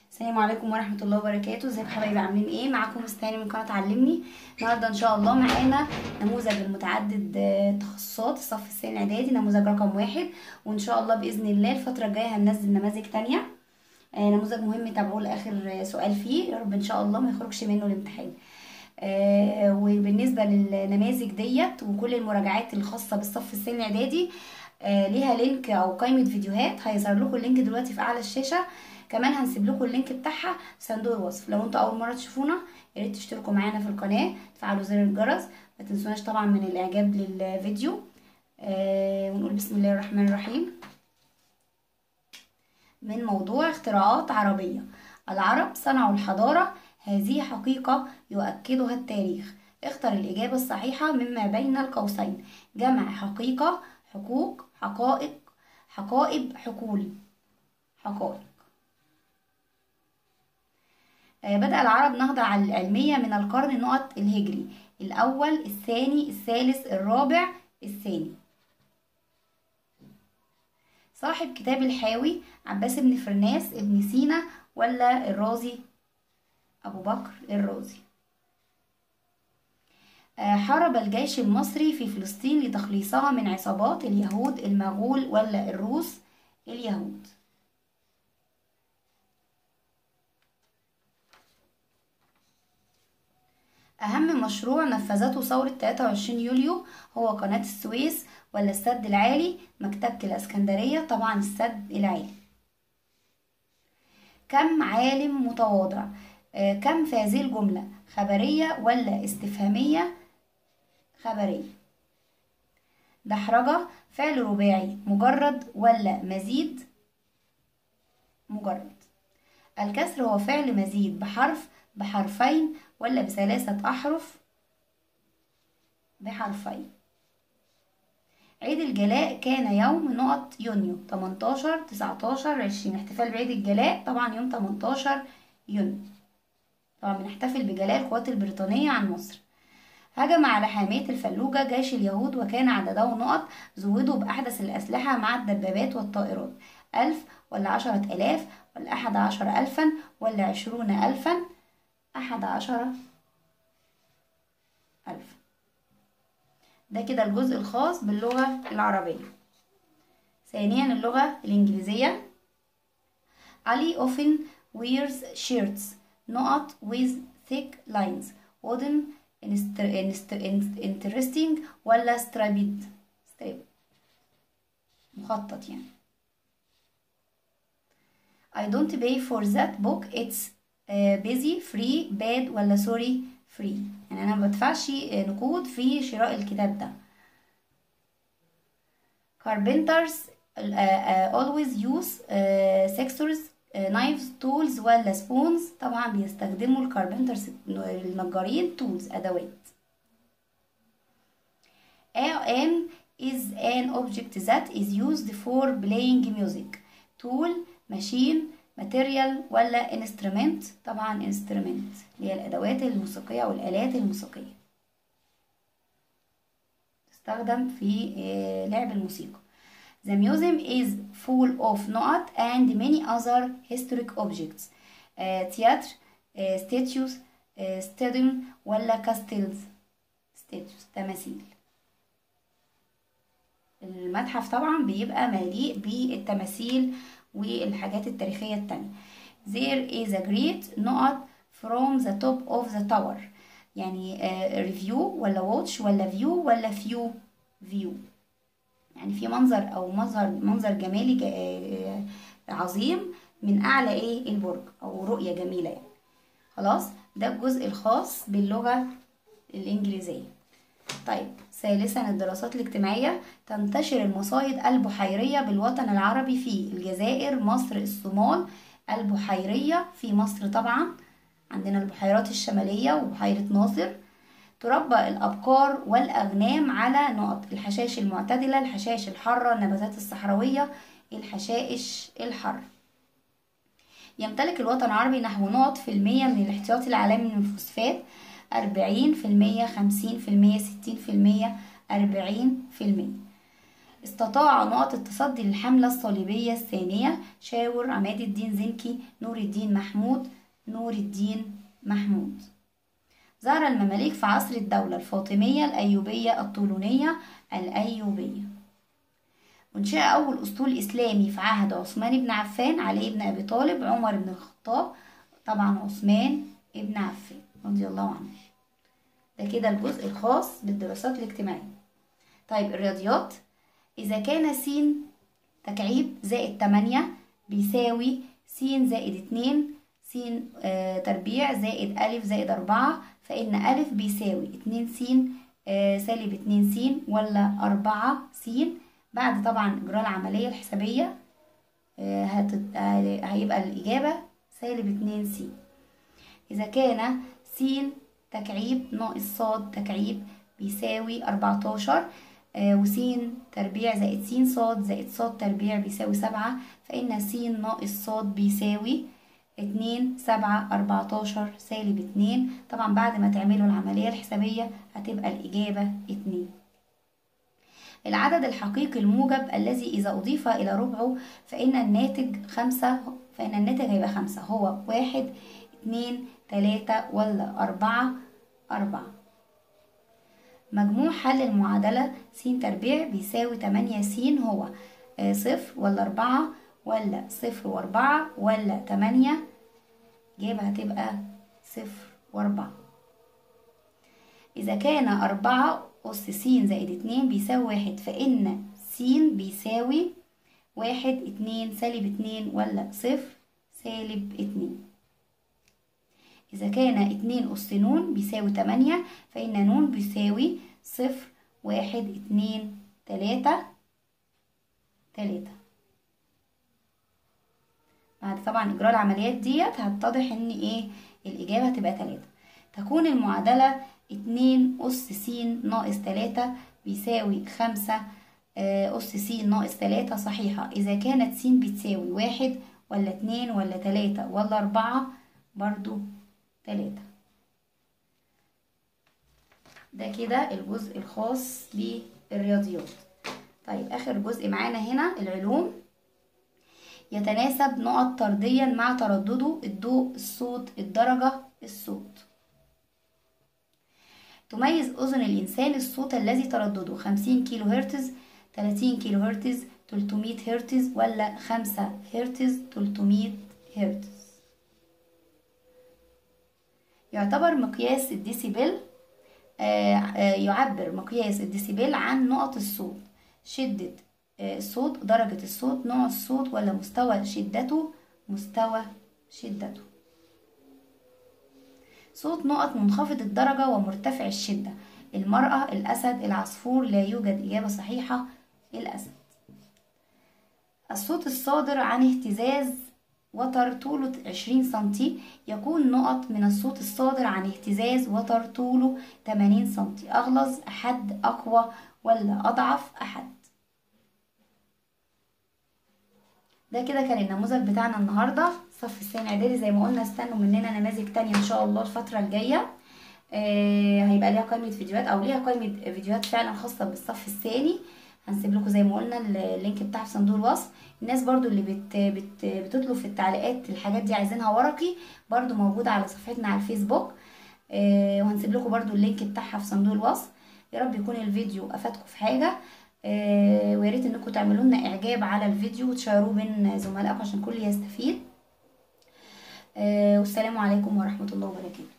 السلام عليكم ورحمة الله وبركاته ازيكم حبايبي عاملين ايه معاكم مستهاني من قناة علمني النهاردة ان شاء الله معانا نموذج المتعدد آه، التخصصات الصف الثاني الاعدادي نموذج رقم واحد وان شاء الله باذن الله الفترة الجاية هننزل نماذج تانية آه، نموذج مهم تابعوه لاخر آه، سؤال فيه يا رب ان شاء الله ما يخرجش منه الامتحان آه، وبالنسبة للنماذج ديت وكل المراجعات الخاصة بالصف الثاني الاعدادي آه، ليها لينك او قائمة فيديوهات هيظهر لكم اللينك دلوقتي في اعلى الشاشة كمان هنسيب لكم اللينك بتاعها في صندوق الوصف لو انتوا اول مره تشوفونا يا ريت تشتركوا معانا في القناه تفعلوا زر الجرس ما تنسوناش طبعا من الاعجاب للفيديو آه ونقول بسم الله الرحمن الرحيم من موضوع اختراعات عربيه العرب صنعوا الحضاره هذه حقيقه يؤكدها التاريخ اختر الاجابه الصحيحه مما بين القوسين جمع حقيقه حقوق حقائق حقائب حقول حقائق بدأ العرب نهضة علمية من القرن النقط الهجري الأول الثاني الثالث الرابع الثاني صاحب كتاب الحاوي عباس بن فرناس ابن سينا ولا الرازي أبو بكر الرازي حارب الجيش المصري في فلسطين لتخليصها من عصابات اليهود المغول ولا الروس اليهود أهم مشروع نفذته ثورة 23 يوليو هو قناة السويس ولا السد العالي مكتبة الإسكندرية طبعا السد العالي كم عالم متواضع آه كم في هذه الجملة خبرية ولا استفهامية خبرية دحرجة فعل رباعي مجرد ولا مزيد مجرد الكسر هو فعل مزيد بحرف بحرفين ولا بثلاثة أحرف بحرفين عيد الجلاء كان يوم نقط يونيو 18 19 20 احتفال بعيد الجلاء طبعا يوم 18 يونيو طبعا بنحتفل بجلاء القوات البريطانية عن مصر هجم على حامية الفلوجة جيش اليهود وكان عدده نقط زودوا بأحدث الأسلحة مع الدبابات والطائرات ألف ولا عشرة ألاف ولا أحد عشر ألفا ولا عشرون ألفا أحد عشر ألف ده كده الجزء الخاص باللغة العربية ثانيا اللغة الإنجليزية علي often wears shirts not with thick lines wooden interesting ولا striped striped مخطط يعني I don't pay for that book it's بيزي فري باد ولا سوري فري يعني انا ما بدفعش نقود في شراء الكتاب ده carpenters always use sectors knives tools ولا spoons طبعا بيستخدموا الكاربنترز النجارين tools ادوات an is an object that is used for playing music tool machine ماتيريال ولا انسترومنت طبعا انسترومنت اللي هي الادوات الموسيقيه او الالات الموسيقيه تستخدم في لعب الموسيقى The museum is full of نقط and many other historic objects theater statues stadium ولا castles statues تماثيل المتحف طبعا بيبقى مليء بالتماثيل والحاجات التاريخية التانية there is a great نقط from the top of the tower يعني uh, review ولا watch ولا view ولا few view يعني في منظر او مظهر منظر جمالي جا عظيم من اعلى ايه البرج او رؤية جميلة يعني خلاص ده الجزء الخاص باللغة الانجليزية طيب ثالثا الدراسات الاجتماعية تنتشر المصايد البحيرية بالوطن العربي في الجزائر مصر الصومال البحيرية في مصر طبعا عندنا البحيرات الشمالية وبحيرة ناصر تربى الأبقار والأغنام على نقط الحشائش المعتدلة الحشائش الحارة النباتات الصحراوية الحشائش الحارة يمتلك الوطن العربي نحو نقط في المية من الاحتياطي العالمي من الفوسفات أربعين في المية خمسين في المية ستين في المية أربعين في المية استطاع نقط التصدي للحملة الصليبية الثانية شاور عماد الدين زنكي نور الدين محمود نور الدين محمود ظهر المماليك في عصر الدولة الفاطمية الأيوبية الطولونية الأيوبية انشئ أول أسطول إسلامي في عهد عثمان بن عفان علي بن أبي طالب عمر بن الخطاب طبعا عثمان بن عفان رضي الله عنه ده كده الجزء الخاص بالدراسات الاجتماعية طيب الرياضيات إذا كان س تكعيب زائد تمانية بيساوي س زائد اتنين س آه تربيع زائد ألف زائد أربعة فإن ألف بيساوي اتنين س آه سالب اتنين س ولا أربعة س بعد طبعا إجراء العملية الحسابية آه هتت... هيبقى الإجابة سالب اتنين س إذا كان س تكعيب ناقص ص تكعيب بيساوي أربعتاشر وس تربيع زائد س ص زائد ص تربيع بيساوي سبعة فإن س ناقص ص بيساوي اتنين سبعة أربعتاشر سالب اتنين طبعا بعد ما تعملوا العملية الحسابية هتبقى الإجابة اتنين العدد الحقيقي الموجب الذي إذا أضيف إلى ربعه فإن الناتج خمسة فإن الناتج هيبقى خمسة هو واحد اتنين تلاتة ولا أربعة أربعة مجموع حل المعادلة س تربيع بيساوي تمانية س هو صفر ولا أربعة ولا صفر وأربعة ولا تمانية إجابة هتبقى صفر وأربعة إذا كان أربعة أس س زائد اتنين بيساوي واحد فإن س بيساوي واحد اتنين سالب اتنين ولا صفر سالب اتنين إذا كان اتنين أس نون بيساوي تمانية فإن نون بيساوي صفر واحد اتنين تلاتة تلاتة بعد طبعا إجراء العمليات ديت هتتضح إن إيه الإجابة هتبقى تلاتة تكون المعادلة اتنين أس س ناقص تلاتة بيساوي خمسة أس س ناقص تلاتة صحيحة إذا كانت س بتساوي واحد ولا اتنين ولا تلاتة ولا أربعة برضو تلاتة ده كده الجزء الخاص بالرياضيات طيب آخر جزء معانا هنا العلوم يتناسب نقط طرديا مع تردده الضوء الصوت الدرجة الصوت تميز أذن الإنسان الصوت الذي تردده خمسين كيلو هرتز تلاتين كيلو هرتز تلتمية هرتز ولا خمسة هرتز تلتمية هرتز يعتبر مقياس الديسيبل يعبر مقياس الديسيبل عن نقط الصوت شدة الصوت درجة الصوت نوع الصوت ولا مستوى شدته مستوى شدته صوت نقط منخفض الدرجة ومرتفع الشدة المرأة الأسد العصفور لا يوجد إجابة صحيحة الأسد الصوت الصادر عن اهتزاز وتر طوله 20 سنتي يكون نقط من الصوت الصادر عن اهتزاز وتر طوله 80 سنتي أغلظ أحد أقوى ولا أضعف أحد ده كده كان النموذج بتاعنا النهارده الصف الثاني اعدادي زي ما قلنا استنوا مننا نماذج تانية ان شاء الله الفترة الجاية آه هيبقى ليها قائمة فيديوهات او ليها قائمة فيديوهات فعلا خاصة بالصف الثاني هنسيب لكم زي ما قلنا اللينك بتاعها في صندوق الوصف الناس برضو اللي بت بت بتطلب في التعليقات الحاجات دي عايزينها ورقي برضو موجودة على صفحتنا على الفيسبوك آه وهنسيب لكم برضو اللينك بتاعها في صندوق الوصف يا رب يكون الفيديو افادكم في حاجة آه ويا ريت انكم تعملوا لنا اعجاب على الفيديو وتشيروه بين زملائكم عشان الكل يستفيد آه والسلام عليكم ورحمة الله وبركاته